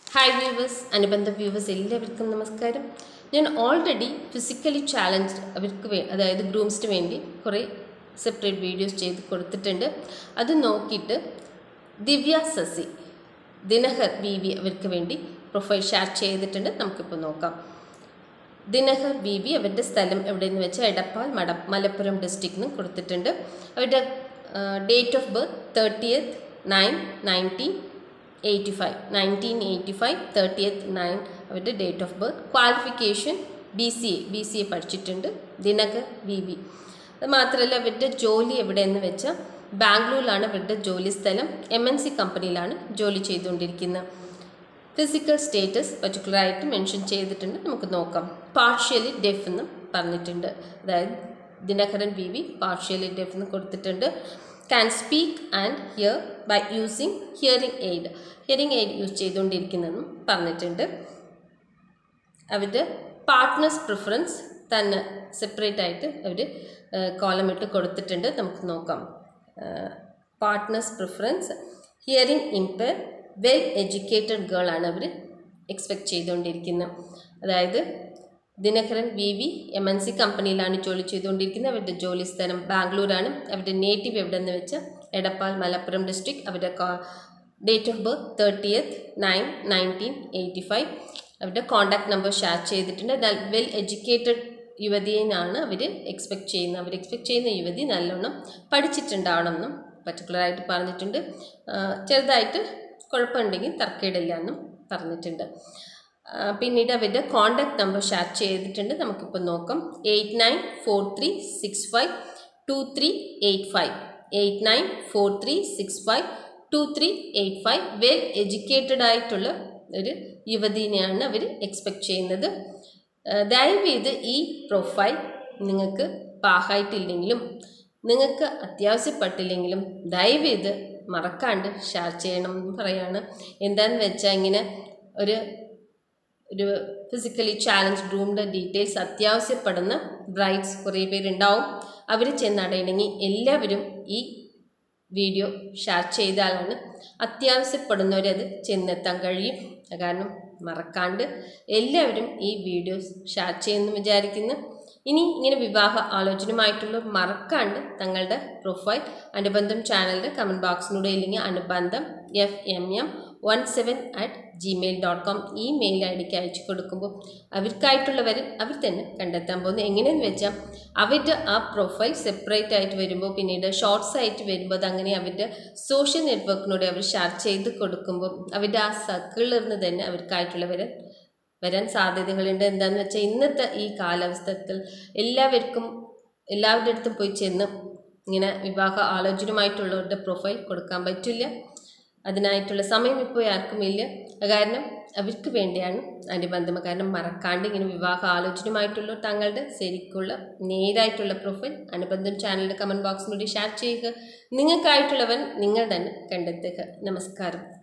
hi viewers അനുബന്ധ viewers എല്ലാവർക്കും നമസ്കാരം ഞാൻ ഓൾറെഡി ഫിസിക്കലി ചാലഞ്ച്ഡ് അവർക്ക് വേ അതായത് ഗ്രൂംസിന് വേണ്ടി കുറേ സെപ്പറേറ്റ് വീഡിയോസ് ചെയ്ത് കൊടുത്തിട്ടുണ്ട് അത് നോക്കിയിട്ട് ദിവ്യ സസി ദിനഹർ വി വി അവർക്ക് വേണ്ടി പ്രൊഫൈൽ ഷെയർ ചെയ്തിട്ടുണ്ട് നമുക്കിപ്പോൾ നോക്കാം ദിനഹർ വി വി അവരുടെ സ്ഥലം എവിടെയെന്ന് വെച്ചാൽ എടപ്പാൾ മട മലപ്പുറം ഡിസ്ട്രിക്റ്റിന് കൊടുത്തിട്ടുണ്ട് അവരുടെ date of birth thirtieth nine nineteen eighty five nineteen eighty five thirtieth nine അവരുടെ date of birth qualification B C A B C A പഠിച്ചിട്ടുണ്ട് ദിനകർ വി വി അത് മാത്രമല്ല അവരുടെ ജോലി എവിടെയെന്ന് വെച്ചാൽ ബാംഗ്ലൂരിലാണ് അവരുടെ ജോലി സ്ഥലം എം എൻ സി കമ്പനിയിലാണ് ജോലി ചെയ്തുകൊണ്ടിരിക്കുന്നത് ഫിസിക്കൽ സ്റ്റേറ്റസ് പർട്ടിക്കുലറായിട്ട് മെൻഷൻ ചെയ്തിട്ടുണ്ട് നമുക്ക് നോക്കാം പാർഷ്യലി ഡെഫ് എന്നും പറഞ്ഞിട്ടുണ്ട് അതായത് Dinakaran V V partially deaf എന്ന് കൊടുത്തിട്ടുണ്ട് can speak and hear by using hearing aid hearing aid use ചെയ്തുകൊണ്ടിരിക്കുന്നതെന്നും പറഞ്ഞിട്ടുണ്ട് അവരുടെ പാർട്ട്നേഴ്സ് പ്രിഫറൻസ് തന്നെ സെപ്പറേറ്റ് ആയിട്ട് അവർ കോലം ഇട്ട് കൊടുത്തിട്ടുണ്ട് നമുക്ക് നോക്കാം partners preference hearing impaired well educated girl ആണ് അവർ എക്സ്പെക്റ്റ് ചെയ്തുകൊണ്ടിരിക്കുന്നത് അതായത് Dinakaran V V M N C കമ്പനിയിലാണ് ജോലി ചെയ്തുകൊണ്ടിരിക്കുന്നത് അവരുടെ ജോലി സ്ഥലം ബാംഗ്ലൂരാണ് അവരുടെ നേറ്റീവ് എവിടെയെന്ന് വെച്ചാൽ എടപ്പാൾ മലപ്പുറം ഡിസ്ട്രിക്ട് അവരുടെ date of birth thirtieth nine nineteen eighty five അവരുടെ കോൺടാക്ട് നമ്പർ ഷെയർ ചെയ്തിട്ടുണ്ട് എന്നാൽ വെൽ എഡ്യൂക്കേറ്റഡ് യുവതിയെന്നാണ് അവർ എക്സ്പെക്റ്റ് ചെയ്യുന്നത് അവർ എക്സ്പെക്റ്റ് ചെയ്യുന്ന യുവതി നല്ലോണം പഠിച്ചിട്ടുണ്ടാവണമെന്നും പർട്ടിക്കുലറായിട്ട് പറഞ്ഞിട്ടുണ്ട് ചെറുതായിട്ട് കുഴപ്പമുണ്ടെങ്കിൽ തർക്കേടില്ല എന്നും പറഞ്ഞിട്ടുണ്ട് പിന്നീട് അവരുടെ കോൺടാക്ട് നമ്പർ ഷെയർ ചെയ്തിട്ടുണ്ട് നമുക്കിപ്പോൾ നോക്കാം eight nine four three six five two three eight five eight nine four three six five two three eight five well educated ആയിട്ടുള്ള ഒരു യുവതിനെയാണ് അവർ എക്സ്പെക്റ്റ് ചെയ്യുന്നത് ദയവേത് ഈ പ്രൊഫൈൽ നിങ്ങൾക്ക് പാകമായിട്ടില്ലെങ്കിലും നിങ്ങൾക്ക് അത്യാവശ്യപ്പെട്ടില്ലെങ്കിലും ദയവേത് മറക്കാണ്ട് ഷെയർ ചെയ്യണം എന്ന് പറയാണ് എന്താണെന്ന് വെച്ചാൽ ഇങ്ങനെ ഒരു ഒരു ഫിസിക്കലി ചാലഞ്ച് റൂമിൻ്റെ ഡീറ്റെയിൽസ് അത്യാവശ്യപ്പെടുന്ന ബ്രൈറ്റ്സ് കുറേ പേരുണ്ടാവും അവർ ചെന്നടയണമെങ്കിൽ എല്ലാവരും ഈ വീഡിയോ ഷെയർ ചെയ്താലാണ് അത്യാവശ്യപ്പെടുന്നവരത് ചെന്നെത്താൻ കഴിയും കാരണം മറക്കാണ്ട് എല്ലാവരും ഈ വീഡിയോസ് ഷെയർ ചെയ്യുമെന്ന് വിചാരിക്കുന്നു ഇനി ഇങ്ങനെ വിവാഹ ആലോചനയുമായിട്ടുള്ള മറക്കാണ്ട് തങ്ങളുടെ പ്രൊഫൈൽ അനുബന്ധം ചാനലിൻ്റെ കമൻറ്റ് ബോക്സിലൂടെ ഇല്ലെങ്കിൽ അനുബന്ധം F M M one seven at Gmail dot com ഈ മെയിൽ ഐ ഡിക്ക് അയച്ചു കൊടുക്കുമ്പോൾ അവർക്കായിട്ടുള്ളവർ അവർ തന്നെ കണ്ടെത്താൻ പോകുന്നത് എങ്ങനെയെന്ന് വെച്ചാൽ അവരുടെ ആ പ്രൊഫൈൽ സെപ്പറേറ്റ് ആയിട്ട് വരുമ്പോൾ പിന്നീട് ഷോർട്സ് ആയിട്ട് വരുമ്പോൾ അതങ്ങനെ അവരുടെ സോഷ്യൽ നെറ്റ്വർക്കിനൂടെ അവർ ഷെയർ ചെയ്ത് കൊടുക്കുമ്പോൾ അവരുടെ ആ സർക്കിളിൽ നിന്ന് തന്നെ അവർക്കായിട്ടുള്ളവർ വരാൻ സാധ്യതകളുണ്ട് എന്താണെന്ന് വെച്ചാൽ ഇന്നത്തെ ഈ കാലാവസ്ഥത്തിൽ എല്ലാവർക്കും എല്ലാവരുടെ അടുത്തും പോയി ചെന്ന് ഇങ്ങനെ വിവാഹ ആലോചനയുമായിട്ടുള്ളവരുടെ പ്രൊഫൈൽ കൊടുക്കാൻ പറ്റില്ല അതിനായിട്ടുള്ള സമയം ഇപ്പോൾ ആർക്കും ഇല്ല കാരണം അവർക്ക് വേണ്ടിയാണ് അനുബന്ധം കാരണം മറക്കാണ്ട് ഇങ്ങനെ വിവാഹ ആലോചനയുമായിട്ടുള്ള തങ്ങളുടെ ശരിക്കുള്ള നേരായിട്ടുള്ള പ്രൊഫൈൽ അനുബന്ധം ചാനലിൻ്റെ കമൻറ്റ് ബോക്സിലൂടെ ഷെയർ ചെയ്യുക നിങ്ങൾക്കായിട്ടുള്ളവൻ നിങ്ങൾ തന്നെ കണ്ടെത്തുക നമസ്കാരം